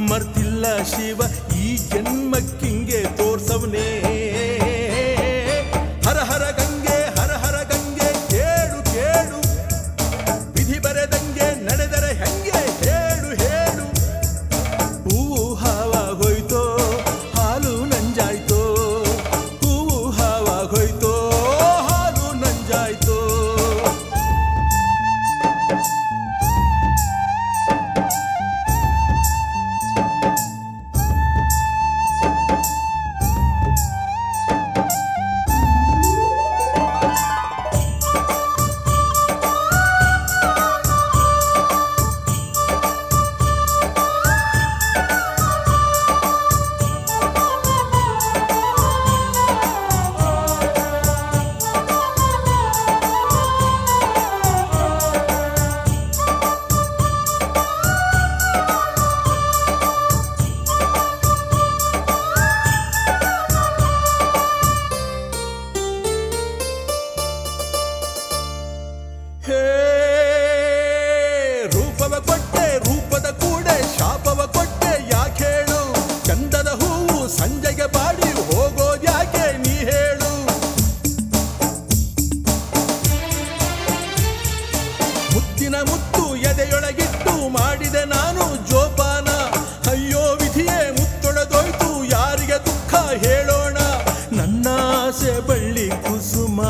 ಮರ್ತಿಲ್ಲ ಶಿವ ಈ ಜನ್ಮಕ್ಕಿಂಗೆ ತೋರ್ಸವ್ನೇ ಹರ ಹರ ಗಂಗೆ ಹರ ಹರ ಗಂಗೆ ಕೇಳು ಕೇಳು ವಿಧಿ ಬರೆದಂಗೆ ನಡೆದರೆ ಹೆಂಗೆ ಹೇಳು ಹೇಳು ಹೂವು ಹಾವಾಗೋಯ್ತೋ ಹಾಲು ನಂಜಾಯ್ತೋ ಹೂವು ಹಾವಾಗೋಯ್ತೋ ಹಾಲು ನಂಜಾಯ್ತೋ ಹೇ ರೂಪವ ಕೊಟ್ಟೆ ರೂಪದ ಕೂಡೆ ಶಾಪವ ಕೊಟ್ಟೆ ಯಾಕೇಳು ಚಂದದ ಹೂವು ಸಂಜೆಗೆ ಬಾಡಿ ಹೋಗೋದ್ಯಾಕೆ ನೀ ಹೇಳು ಮುತ್ತಿನ ಮುತ್ತು ಎದೆಯೊಳಗಿಟ್ಟು ಮಾಡಿದೆ ನಾನು ಜೋಪಾನ ಅಯ್ಯೋ ವಿಧಿಯೇ ಮುತ್ತೊಡೆದೋಯ್ತು ಯಾರಿಗೆ ದುಃಖ ಹೇಳೋಣ ನನ್ನ ಆಸೆ ಬಳ್ಳಿ ಕುಸುಮ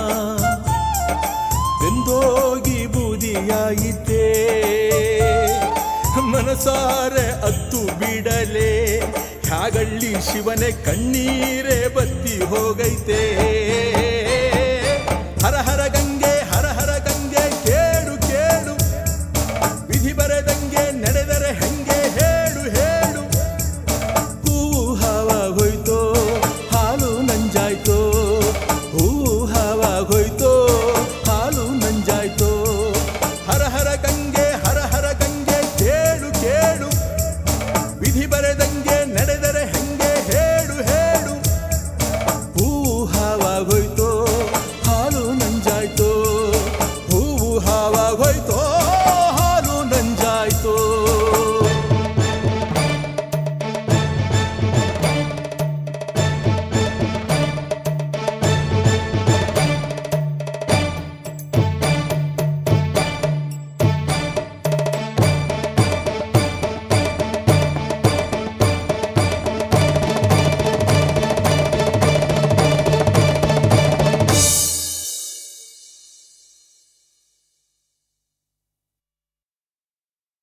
ಬೆಂದೋಗಿ ಬೂದಿಯಾಯಿತೆ ಮನಸಾರೆ ಅತ್ತು ಬಿಡಲೆ ಹ್ಯಾಗಳ್ಳಿ ಶಿವನೇ ಕಣ್ಣೀರೇ ಬತ್ತಿ ಹೋಗೈತೆ